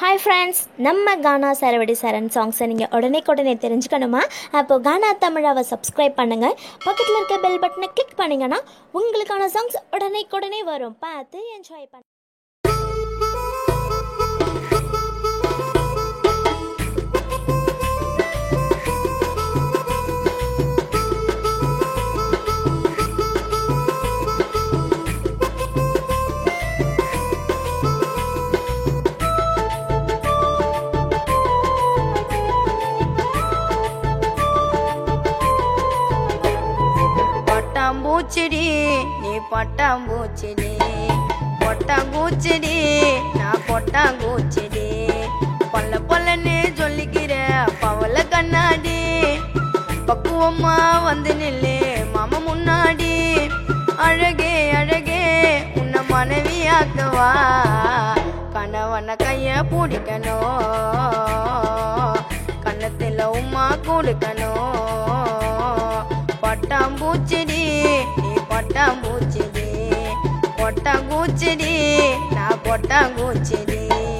hi friends நம்ம கானா சரவடி சரண் சாங்ஸை நீங்கள் உடனே உடனே தெரிஞ்சுக்கணுமா அப்போ கானா தமிழாவை சப்ஸ்கிரைப் பண்ணுங்கள் பக்கத்தில் இருக்க பெல் பட்டனை கிளிக் பண்ணிங்கன்னா உங்களுக்கான சாங்ஸ் உடனே உடனே வரும் பார்த்து என்ஜாய் பண்ண பட்டாம்பூச்சிடி நீ பட்டாம்பூச்சிடி பொட்டாங்கூச்சிடி நான் பொட்டாங்கூச்சிடி பொல்ல பொல்லன்னு சொல்லிக்கிற பவள கண்ணாடி பக்குவமா வந்து நில்லு மாமா முன்னாடி அழகே அழகே உன்னை மனைவியாக்குவா கணவன கைய பிடிக்கணும் கண்ணத்துல உமா கொடுக்கணும் பட்டாம்பூச்சிடி நீ பட்டாம்பூச்சிடி பொட்டாங்கூச்சிடி நான் பொட்டாங்கூச்சிடி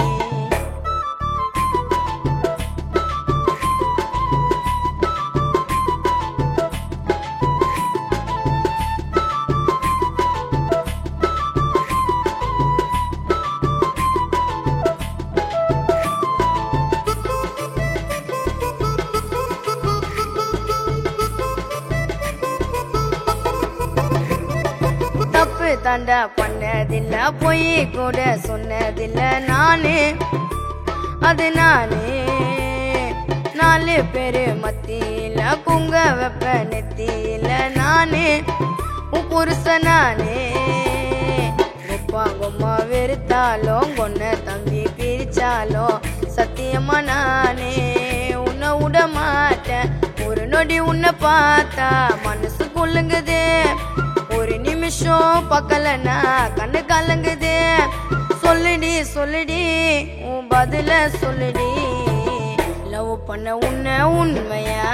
தப்பு தண்டா பண்ணதில்ல பொய் கூட சொன்னதில்ல நானு அது நானு நாலு பேரு மத்தியில குங்க வெப்ப நெத்தியில நானு உன் புருஷ நானு குப்பா கும்மா வெறுத்தாலும் கொன்ன தம்பி பிரிச்சாலும் சத்தியமா நானே உன்னை விட மாட்டேன் ஒரு நொடி உன்னை பார்த்தா மனசு குலுங்குது ஒரு நிமிஷம் பக்கலனா கண்ணு கலங்குது சொல்லுடி சொல்லுடி உன் பதில சொல்லுடி லவ் பண்ண உன்னை உண்மையா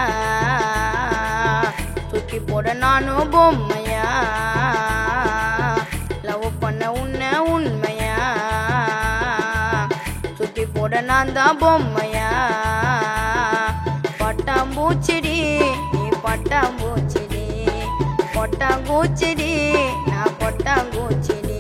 தூக்கி போட நானும் பொம்மையா லவ் பண்ண உன்னை உண்மையா தூக்கி போட நான் தான் பொம்மையா பட்டாம்பூச்சிடி நீ பட்டாம்பூச்சிடி பொட்டாங்கூச்சிடி நான் பொட்டாங்கூச்சிடி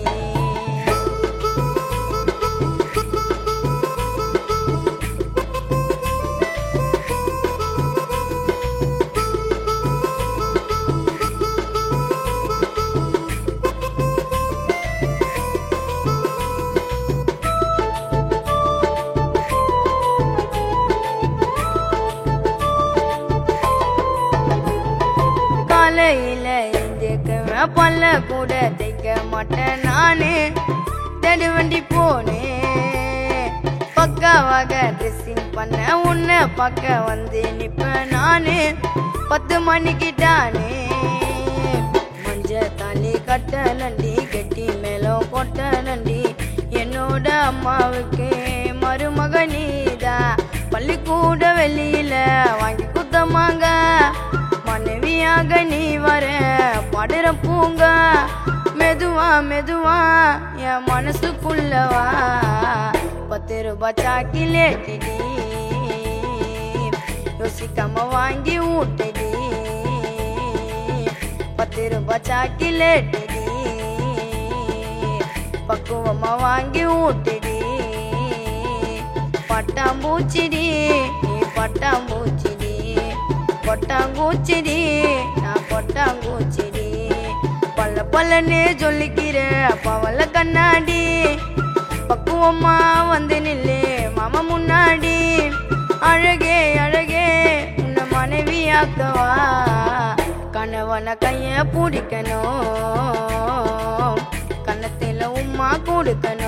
காலையில எந்திருக்குவேன் பல்ல கூட தைக்க மாட்டேன் நானு தேடி வண்டி போனேன் பக்காவாக ட்ரெஸ்ஸிங் பண்ண உன்னை பக்க வந்து நிப்பேன் நானு பத்து மணிக்கிட்டானே மஞ்ச தாலி கட்ட நண்டி கெட்டி மேலும் கொட்ட நண்டி என்னோட அம்மாவுக்கு மருமக நீதா பள்ளிக்கூட வெளியில வாங்கி குத்தமாங்க மனைவியாக நீ வர படுற பூங்க மெதுவா மெதுவா என் மனசுக்குள்ளவா பத்து ரூபாய் சாக்கிலேட்டிடி யோசிக்காம வாங்கி ஊட்டடி பத்து ரூபாய் சாக்கிலேட்டிடி பக்குவமா வாங்கி ஊட்டடி பட்டாம்பூச்சிடி நீ பட்டாம்பூச்சிடி பொட்டாங்கூச்சிடி நான் பொட்டாங்கூச்சிடி பல்ல பல்லன்னு சொல்லிக்கிற பவள கண்ணாடி பக்குவமா வந்து நில்லு மாமா முன்னாடி அழகே அழகே உன்னை மனைவியாக்கவா கணவன கைய பிடிக்கணும் கன்னத்தில உமா கொடுக்கணும்